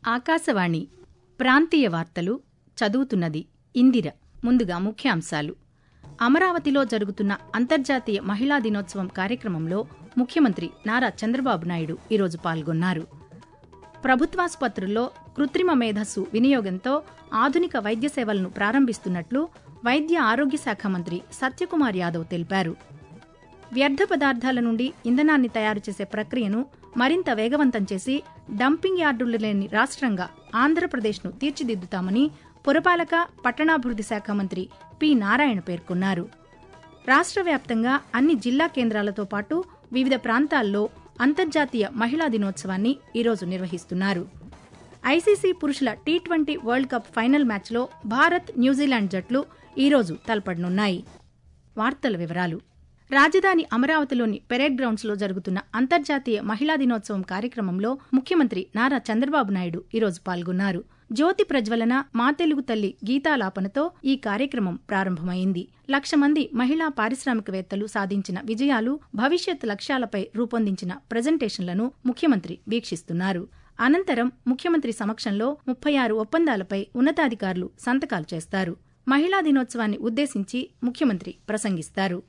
ఆకాశవాణి ప్రాంతీయ వార్తలు చదువుతున్నది ఇందిర ముందుగా ముఖ్యాంశాలు అమరావతిలో జరుగుతున్న అంతర్జాతీయ మహిళా దినోత్సవం కార్యక్రమంలో ముఖ్యమంత్రి నారా చంద్రబాబు నాయుడు ఈరోజు పాల్గొన్నారు ప్రభుత్వాసుపత్రుల్లో కృత్రిమ మేధస్సు వినియోగంతో ఆధునిక వైద్య సేవలను ప్రారంభిస్తున్నట్లు వైద్య ఆరోగ్య శాఖ మంత్రి సత్యకుమార్ యాదవ్ తెలిపారు వ్యర్థ పదార్థాల నుండి ఇంధనాన్ని తయారు చేసే ప్రక్రియను మరింత వేగవంతం చేసి డంపింగ్ యార్డులు లేని రాష్ట్రంగా ఆంధ్రప్రదేశ్ను తీర్చిదిద్దుతామని పురపాలక పట్టణాభివృద్ధి శాఖ మంత్రి పి నారాయణ పేర్కొన్నారు రాష్ట్ర వ్యాప్తంగా అన్ని జిల్లా కేంద్రాలతో పాటు వివిధ ప్రాంతాల్లో అంతర్జాతీయ మహిళా దినోత్సవాన్ని ఈరోజు నిర్వహిస్తున్నారు ఐసీసీ పురుషుల T twenty world cup final మ్యాచ్లో భారత్ న్యూజిలాండ్ జట్లు ఈరోజు తలపడనున్నాయి వార్తల వివరాలు రాజధాని అమరావతిలోని పెరేడ్ గ్రౌండ్స్లో జరుగుతున్న అంతర్జాతీయ మహిళా దినోత్సవం కార్యక్రమంలో ముఖ్యమంత్రి నారా చంద్రబాబు నాయుడు ఈరోజు పాల్గొన్నారు జ్యోతి ప్రజ్వలన మా తెలుగు తల్లి గీతాలాపనతో ఈ కార్యక్రమం ప్రారంభమైంది లక్ష మంది మహిళా పారిశ్రామికవేత్తలు సాధించిన విజయాలు భవిష్యత్ లక్ష్యాలపై రూపొందించిన ప్రజెంటేషన్లను ముఖ్యమంత్రి వీక్షిస్తున్నారు అనంతరం ముఖ్యమంత్రి సమక్షంలో ముప్పై ఆరు ఒప్పందాలపై ఉన్నతాధికారులు సంతకాలు చేస్తారు మహిళా దినోత్సవాన్ని ఉద్దేశించి ముఖ్యమంత్రి ప్రసంగిస్తారు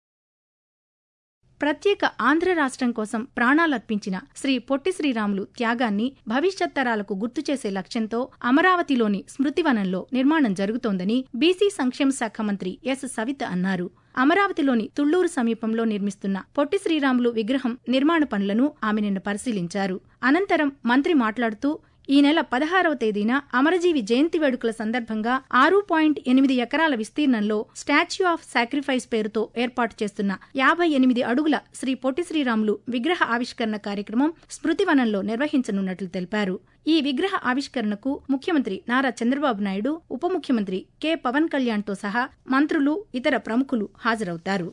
ప్రత్యేక ఆంధ్ర రాష్ట్రం కోసం ప్రాణాలర్పించిన శ్రీ పొట్టి శ్రీరాములు త్యాగాన్ని భవిష్యత్ తరాలకు గుర్తు చేసే లక్ష్యంతో అమరావతిలోని స్మృతివనంలో నిర్మాణం జరుగుతోందని బీసీ సంక్షేమ శాఖ మంత్రి ఎస్ సవిత అన్నారు అమరావతిలోని తుళ్లూరు సమీపంలో నిర్మిస్తున్న పొట్టి శ్రీరాములు విగ్రహం నిర్మాణ పనులను ఆమె నిన్న పరిశీలించారు అనంతరం మంత్రి మాట్లాడుతూ ఈ నెల పదహారవ తేదీన అమరజీవి జయంతి వేడుకల సందర్భంగా ఆరు పాయింట్ ఎనిమిది ఎకరాల విస్తీర్ణంలో స్టాచ్యూ ఆఫ్ సాక్రిఫైస్ పేరుతో ఏర్పాటు చేస్తున్న యాభై ఎనిమిది అడుగుల శ్రీ పొట్టి శ్రీరాములు విగ్రహ ఆవిష్కరణ కార్యక్రమం స్మృతివనంలో నిర్వహించనున్నట్లు తెలిపారు ఈ విగ్రహ ఆవిష్కరణకు ముఖ్యమంత్రి నారా చంద్రబాబు నాయుడు ఉప ముఖ్యమంత్రి కె పవన్ కళ్యాణ్తో సహా మంత్రులు ఇతర ప్రముఖులు హాజరవుతారు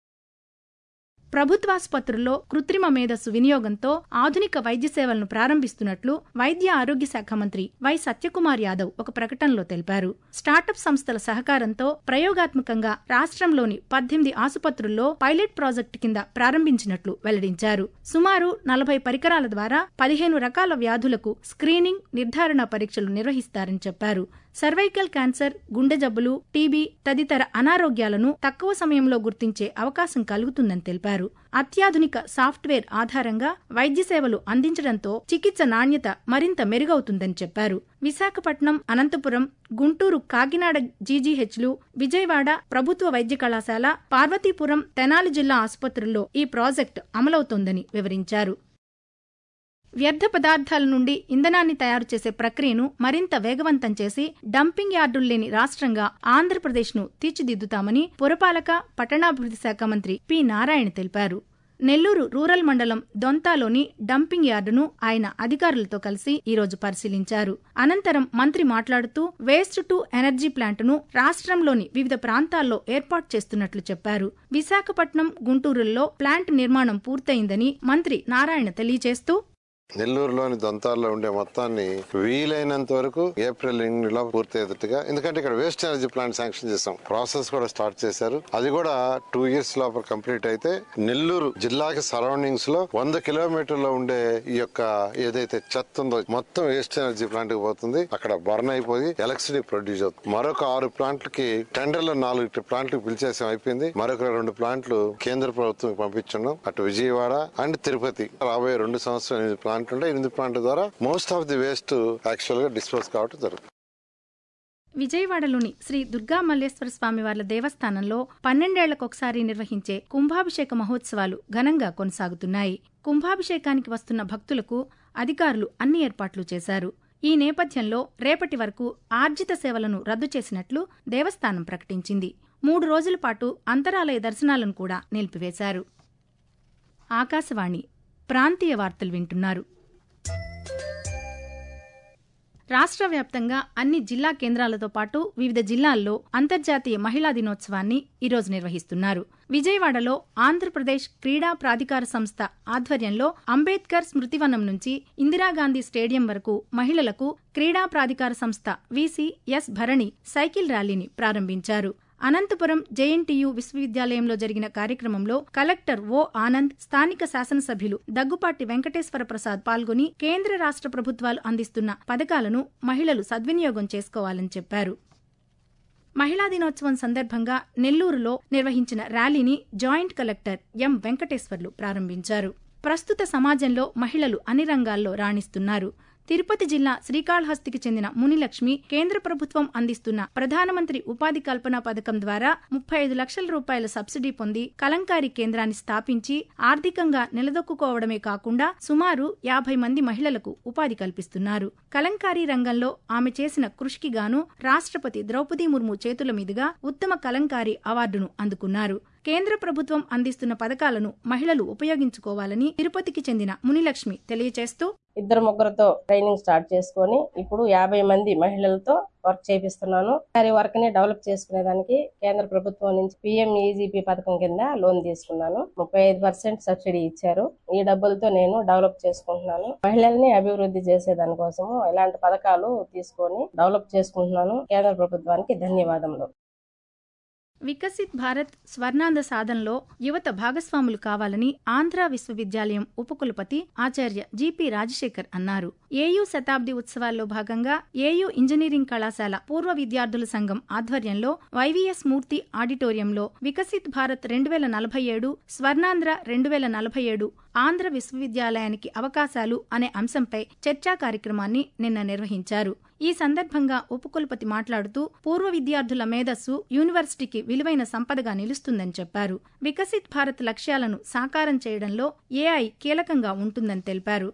ప్రభుత్వాసుపత్రుల్లో కృత్రిమ మేధస్సు వినియోగంతో ఆధునిక వైద్య సేవలను ప్రారంభిస్తున్నట్లు వైద్య ఆరోగ్య శాఖ మంత్రి వై సత్యకుమార్ యాదవ్ ఒక ప్రకటనలో తెలిపారు స్టార్టప్ సంస్థల సహకారంతో ప్రయోగాత్మకంగా రాష్ట్రంలోని పద్దెనిమిది ఆసుపత్రుల్లో పైలట్ ప్రాజెక్టు కింద ప్రారంభించినట్లు వెల్లడించారు సుమారు నలభై పరికరాల ద్వారా పదిహేను రకాల వ్యాధులకు స్క్రీనింగ్ నిర్ధారణ పరీక్షలు నిర్వహిస్తారని చెప్పారు సర్వైకల్ క్యాన్సర్ గుండె జబ్బులు టీబీ తదితర అనారోగ్యాలను తక్కువ సమయంలో గుర్తించే అవకాశం కలుగుతుందని తెలిపారు అత్యాధునిక సాఫ్ట్వేర్ ఆధారంగా వైద్య సేవలు అందించడంతో చికిత్స నాణ్యత మరింత మెరుగవుతుందని చెప్పారు విశాఖపట్నం అనంతపురం గుంటూరు కాకినాడ జీజీహెచ్లు విజయవాడ ప్రభుత్వ వైద్య కళాశాల పార్వతీపురం తెనాలి జిల్లా ఆసుపత్రుల్లో ఈ ప్రాజెక్టు అమలవుతోందని వివరించారు వ్యర్థ పదార్థాల నుండి ఇంధనాన్ని తయారు చేసే ప్రక్రియను మరింత వేగవంతం చేసి డంపింగ్ యార్డులు లేని రాష్ట్రంగా ఆంధ్రప్రదేశ్ను తీర్చిదిద్దుతామని పురపాలక పట్టణాభివృద్ధి శాఖ మంత్రి పి నారాయణ తెలిపారు నెల్లూరు రూరల్ మండలం దొంతాలోని డంపింగ్ యార్డును ఆయన అధికారులతో కలిసి ఈరోజు పరిశీలించారు అనంతరం మంత్రి మాట్లాడుతూ వేస్ట్ టు ఎనర్జీ ప్లాంట్ను రాష్ట్రంలోని వివిధ ప్రాంతాల్లో ఏర్పాటు చేస్తున్నట్లు చెప్పారు విశాఖపట్నం గుంటూరుల్లో ప్లాంట్ నిర్మాణం పూర్తయిందని మంత్రి నారాయణ తెలియజేస్తూ నెల్లూరులోని దొంతాల్లో ఉండే మొత్తాన్ని వీలైనంత వరకు ఏప్రిల్ లో పూర్తయ్యేటట్టుగా ఎందుకంటే ఇక్కడ వేస్ట్ ఎనర్జీ ప్లాంట్ శాంక్షన్ చేసాం ప్రాసెస్ కూడా స్టార్ట్ చేశారు అది కూడా టూ ఇయర్స్ లోపల కంప్లీట్ అయితే నెల్లూరు జిల్లాకి సరౌండింగ్స్ లో వంద కిలోమీటర్లో ఉండే ఈ యొక్క ఏదైతే చెత్త ఉందో మొత్తం వేస్ట్ ఎనర్జీ ప్లాంట్ కి పోతుంది అక్కడ బర్న్ అయిపోయి ఎలక్ట్రిసిటీ ప్రొడ్యూస్ అవుతుంది మరొక ఆరు ప్లాంట్లకి టెండర్లో నాలుగు ప్లాంట్లు పిలిచేసాం అయిపోయింది మరొక రెండు ప్లాంట్లు కేంద్ర ప్రభుత్వం పంపించున్నాం అటు విజయవాడ అండ్ తిరుపతి రాబోయే రెండు సంవత్సరాలు ఎనిమిది ప్లాంట్ ఉంటే ఎనిమిది ప్లాంట్ ద్వారా most of the waste actual గా డిస్పోజ్ కావటం జరుగుతుంది విజయవాడలోని శ్రీ దుర్గా మల్లేశ్వర స్వామివార్ల దేవస్థానంలో పన్నెండేళ్లకొకసారి నిర్వహించే కుంభాభిషేక మహోత్సవాలు ఘనంగా కొనసాగుతున్నాయి కుంభాభిషేకానికి వస్తున్న భక్తులకు అధికారులు అన్ని ఏర్పాట్లు చేశారు ఈ నేపథ్యంలో రేపటి వరకు ఆర్జిత సేవలను రద్దు చేసినట్లు దేవస్థానం ప్రకటించింది మూడు రోజుల పాటు అంతరాలయ దర్శనాలను కూడా నిలిపివేశారు ఆకాశవాణి ప్రాంతీయ వార్తలు వింటున్నారు రాష్ట్ర వ్యాప్తంగా అన్ని జిల్లా కేంద్రాలతో పాటు వివిధ జిల్లాల్లో అంతర్జాతీయ మహిళా దినోత్సవాన్ని ఈరోజు నిర్వహిస్తున్నారు విజయవాడలో ఆంధ్రప్రదేశ్ క్రీడా ప్రాధికార సంస్థ ఆధ్వర్యంలో అంబేద్కర్ స్మృతివనం నుంచి ఇందిరాగాంధీ స్టేడియం వరకు మహిళలకు క్రీడా ప్రాధికార సంస్థ వీసీ ఎస్ భరణి సైకిల్ ర్యాలీని ప్రారంభించారు అనంతపురం జేఎన్టీయు విశ్వవిద్యాలయంలో జరిగిన కార్యక్రమంలో కలెక్టర్ ఓ ఆనంద్ స్థానిక శాసనసభ్యులు దగ్గుపాటి వెంకటేశ్వర ప్రసాద్ పాల్గొని కేంద్ర రాష్ట్ర ప్రభుత్వాలు అందిస్తున్న పథకాలను మహిళలు సద్వినియోగం చేసుకోవాలని చెప్పారు మహిళా దినోత్సవం సందర్భంగా నెల్లూరులో నిర్వహించిన ర్యాలీని జాయింట్ కలెక్టర్ ఎం వెంకటేశ్వర్లు ప్రారంభించారు ప్రస్తుత సమాజంలో మహిళలు అన్ని రంగాల్లో రాణిస్తున్నారు తిరుపతి జిల్లా శ్రీకాళహస్తికి చెందిన మునిలక్ష్మి కేంద్ర ప్రభుత్వం అందిస్తున్న ప్రధానమంత్రి ఉపాధి కల్పన పథకం ద్వారా ముప్పై ఐదు లక్షల రూపాయల సబ్సిడీ పొంది కలంకారీ కేంద్రాన్ని స్థాపించి ఆర్థికంగా నిలదొక్కుకోవడమే కాకుండా సుమారు యాభై మంది మహిళలకు ఉపాధి కల్పిస్తున్నారు కలంకారీ రంగంలో ఆమె చేసిన కృషికి గాను రాష్ట్రపతి ద్రౌపదీ ముర్ము చేతుల మీదుగా ఉత్తమ కలంకారీ అవార్డును అందుకున్నారు కేంద్ర ప్రభుత్వం అందిస్తున్న పథకాలను మహిళలు ఉపయోగించుకోవాలని తిరుపతికి చెందిన మునిలక్ష్మి తెలియజేస్తూ ఇద్దరు ముగ్గురుతో ట్రైనింగ్ స్టార్ట్ చేసుకొని ఇప్పుడు యాభై మంది మహిళలతో వర్క్ చేపిస్తున్నాను వారి వర్క్ ని డెవలప్ చేసుకునేదానికి కేంద్ర ప్రభుత్వం నుంచి పిఎం ఈజీపీ పథకం కింద లోన్ తీసుకున్నాను ముప్పై ఐదు పర్సెంట్ సబ్సిడీ ఇచ్చారు ఈ డబ్బులతో నేను డెవలప్ చేసుకుంటున్నాను మహిళల్ని అభివృద్ధి చేసే దానికోసము ఇలాంటి పథకాలు తీసుకొని డెవలప్ చేసుకుంటున్నాను కేంద్ర ప్రభుత్వానికి ధన్యవాదములు వికసిత్ భారత్ స్వర్ణాంధ సాధనలో యువత భాగస్వాములు కావాలని ఆంధ్ర విశ్వవిద్యాలయం ఉపకులపతి ఆచార్య జిపి రాజశేఖర్ అన్నారు ఏయూ శతాబ్ది ఉత్సవాల్లో భాగంగా ఏయూ ఇంజనీరింగ్ కళాశాల పూర్వ విద్యార్థుల సంఘం ఆధ్వర్యంలో వైవీఎస్ మూర్తి ఆడిటోరియంలో వికసిత్ భారత్ రెండు వేల నలభై ఏడు స్వర్ణాంధ్ర రెండు వేల నలభై ఏడు ఆంధ్ర విశ్వవిద్యాలయానికి అవకాశాలు అనే అంశంపై చర్చా కార్యక్రమాన్ని నిన్న నిర్వహించారు ఈ సందర్భంగా ఉపకులపతి మాట్లాడుతూ పూర్వ విద్యార్థుల మేధస్సు యూనివర్సిటీకి విలువైన సంపదగా నిలుస్తుందని చెప్పారు వికసిత్ భారత్ లక్ష్యాలను సాకారం చేయడంలో ఏఐ కీలకంగా ఉంటుందని తెలిపారు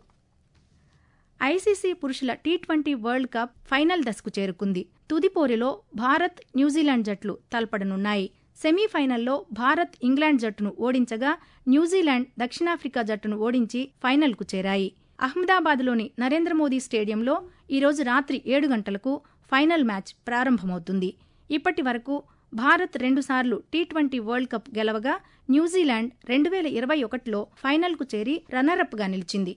ఐసీసీ పురుషుల T twenty world cup final దశకు చేరుకుంది తుది పోరులో భారత్ న్యూజిలాండ్ జట్లు తలపడనున్నాయి సెమీఫైనల్లో భారత్ ఇంగ్లాండ్ జట్టును ఓడించగా న్యూజిలాండ్ దక్షిణాఫ్రికా జట్టును ఓడించి ఫైనల్కు చేరాయి అహ్మదాబాద్లోని నరేంద్ర మోదీ స్టేడియంలో ఈరోజు రాత్రి ఏడు గంటలకు ఫైనల్ మ్యాచ్ ప్రారంభమవుతుంది ఇప్పటి వరకు భారత్ రెండుసార్లు టీ ట్వంటీ వరల్డ్ కప్ గెలవగా న్యూజిలాండ్ రెండు వేల ఇరవై ఒకటిలో ఫైనల్కు చేరి రన్నరప్గా నిలిచింది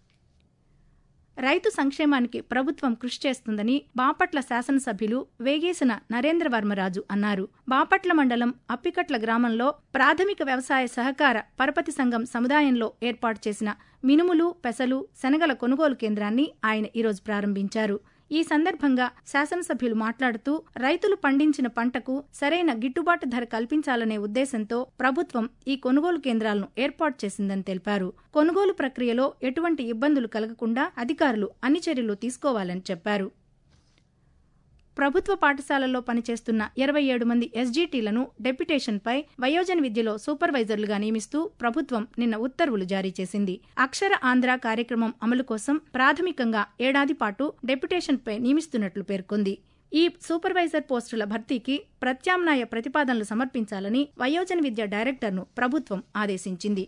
రైతు సంక్షేమానికి ప్రభుత్వం కృషి చేస్తుందని బాపట్ల శాసనసభ్యులు వేగేసిన నరేంద్ర వర్మరాజు అన్నారు బాపట్ల మండలం అప్పికట్ల గ్రామంలో ప్రాథమిక వ్యవసాయ సహకార పరపతి సంఘం సముదాయంలో ఏర్పాటు చేసిన మినుములు పెసలు శనగల కొనుగోలు కేంద్రాన్ని ఆయన ఈరోజు ప్రారంభించారు ఈ సందర్భంగా శాసనసభ్యులు మాట్లాడుతూ రైతులు పండించిన పంటకు సరైన గిట్టుబాటు ధర కల్పించాలనే ఉద్దేశంతో ప్రభుత్వం ఈ కొనుగోలు కేంద్రాలను ఏర్పాటు చేసిందని తెలిపారు కొనుగోలు ప్రక్రియలో ఎటువంటి ఇబ్బందులు కలగకుండా అధికారులు అన్ని చర్యలు తీసుకోవాలని చెప్పారు ప్రభుత్వ పాఠశాలల్లో పనిచేస్తున్న ఇరవై ఏడు మంది ఎస్జీటీలను డెప్యుటేషన్పై వయోజన విద్యలో సూపర్వైజర్లుగా నియమిస్తూ ప్రభుత్వం నిన్న ఉత్తర్వులు జారీ చేసింది అక్షర ఆంధ్ర కార్యక్రమం అమలు కోసం ప్రాథమికంగా ఏడాది పాటు డెప్యుటేషన్పై నియమిస్తున్నట్లు పేర్కొంది ఈ సూపర్వైజర్ పోస్టుల భర్తీకి ప్రత్యామ్నాయ ప్రతిపాదనలు సమర్పించాలని వయోజన విద్య డైరెక్టర్ను ప్రభుత్వం ఆదేశించింది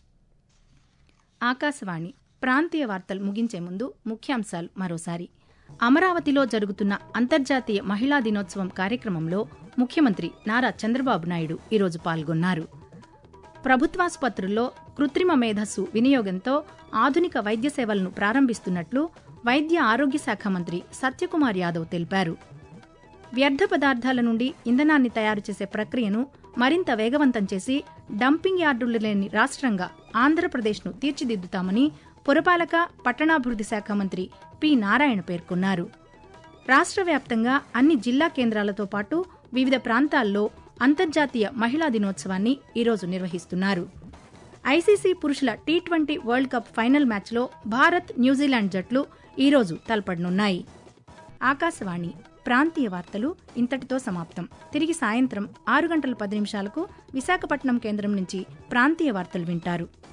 ఆకాశవాణి ప్రాంతీయ వార్తలు ముగించే ముందు ముఖ్యాంశాలు మరోసారి అమరావతిలో జరుగుతున్న అంతర్జాతీయ మహిళా దినోత్సవం కార్యక్రమంలో ముఖ్యమంత్రి నారా చంద్రబాబు నాయుడు ఈరోజు పాల్గొన్నారు ప్రభుత్వాసుపత్రుల్లో కృత్రిమ మేధస్సు వినియోగంతో ఆధునిక వైద్య సేవలను ప్రారంభిస్తున్నట్లు వైద్య ఆరోగ్య శాఖ మంత్రి సత్యకుమార్ యాదవ్ తెలిపారు వ్యర్థ పదార్థాల నుండి ఇంధనాన్ని తయారు చేసే ప్రక్రియను మరింత వేగవంతం చేసి డంపింగ్ యార్డులు లేని రాష్ట్రంగా ఆంధ్రప్రదేశ్ను తీర్చిదిద్దుతామని పురపాలక పట్టణాభివృద్ధి శాఖ మంత్రి పి నారాయణ పేర్కొన్నారు రాష్ట్ర వ్యాప్తంగా అన్ని జిల్లా కేంద్రాలతో పాటు వివిధ ప్రాంతాల్లో అంతర్జాతీయ మహిళా దినోత్సవాన్ని ఈరోజు నిర్వహిస్తున్నారు ఐసీసీ పురుషుల T twenty world cup final మ్యాచ్లో భారత్ న్యూజిలాండ్ జట్లు ఈరోజు తలపడనున్నాయి ఆకాశవాణి ప్రాంతీయ వార్తలు ఇంతటితో సమాప్తం తిరిగి సాయంత్రం ఆరు గంటల పది నిమిషాలకు విశాఖపట్నం కేంద్రం నుంచి ప్రాంతీయ వార్తలు వింటారు